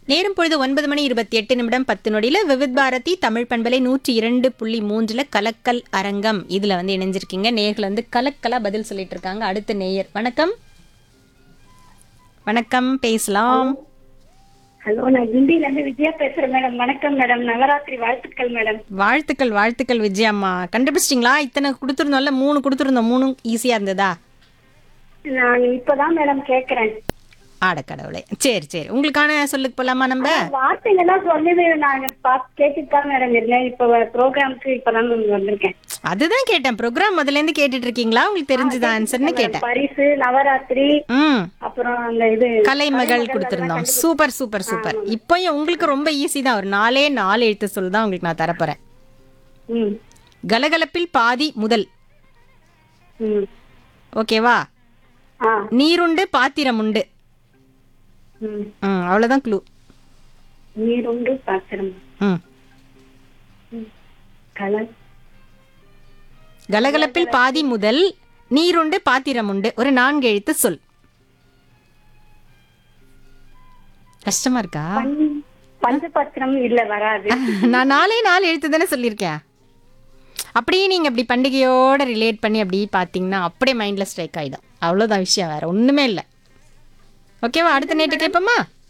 நேரம் பொழுது ஒன்பது மணி இருபத்தி எட்டு நிமிடம் பத்து நொடியில விவித் பாரதி தமிழ் பண்பலை நூற்றி இரண்டு புள்ளி மூன்றுல கலக்கல் அரங்கம் இதுல வந்து இணைஞ்சிருக்கீங்க நேர்கள் வந்து கலக்கலா பதில் சொல்லிட்டு இருக்காங்க அடுத்த நேயர் வணக்கம் வணக்கம் பேசலாம் ஹலோ நான் கிண்டில இருந்து விஜயா பேசுறேன் மேடம் வணக்கம் மேடம் நவராத்திரி வாழ்த்துக்கள் மேடம் வாழ்த்துக்கள் வாழ்த்துக்கள் விஜயம்மா கண்டுபிடிச்சிட்டிங்களா இத்தனை கொடுத்துருந்தோம்ல மூணு கொடுத்துருந்தோம் மூணும் ஈஸியா இருந்ததா நான் இப்பதான் மேடம் கேக்குறேன் ஆட கடவுளே சரி சரி உங்களுக்கான சொல்லுக்கு போலாமா நம்ம வார்த்தைகள்லாம் சொல்லவே நாங்க பாத்து கேட்டுட்டு தான் மேடம் இருந்தேன் இப்ப ப்ரோக்ராம்க்கு இப்பதான் மேம் வந்திருக்கேன் அதுதான் கேட்டேன் ப்ரோக்ராம் முதல்ல இருந்து கேட்டுட்டு இருக்கீங்களா உங்களுக்கு தெரிஞ்சதா ஆன்சர்னு கேட்டேன் பரிசு நவராத்திரி ம் அப்புறம் அந்த இது கலைமகள் கொடுத்துருந்தோம் சூப்பர் சூப்பர் சூப்பர் இப்போயும் உங்களுக்கு ரொம்ப ஈஸி தான் ஒரு நாலே நாலு எழுத்து சொல் தான் உங்களுக்கு நான் தரப்போறேன் ம் கலகலப்பில் பாதி முதல் ம் ஓகேவா ஆ நீருண்டு பாத்திரம் உண்டு ம் ம் அவ்வளோதான் க்ளூ நீருண்டு பாத்திரம் ம் கலர் கலகலப்பில் பாதி முதல் நீருண்டு பாத்திரம் உண்டு ஒரு நான்கு எழுத்து சொல் கஷ்டமா இருக்கா பஞ்- பஞ்சபத்திரம் இல்ல வராது நான் நாலே நாலு எழுத்து தானே சொல்லியிருக்கேன் அப்படியே நீங்க அப்படி பண்டிகையோட ரிலேட் பண்ணி அப்படி பார்த்தீங்கன்னா அப்படியே மைண்ட்ல ஸ்ட்ரைக் ஆயிடும் அவ்வளோதான் விஷயம் வேற ஒண்ணுமே இல்லை ஓகேவா அடுத்த நேட்டு கேட்போமா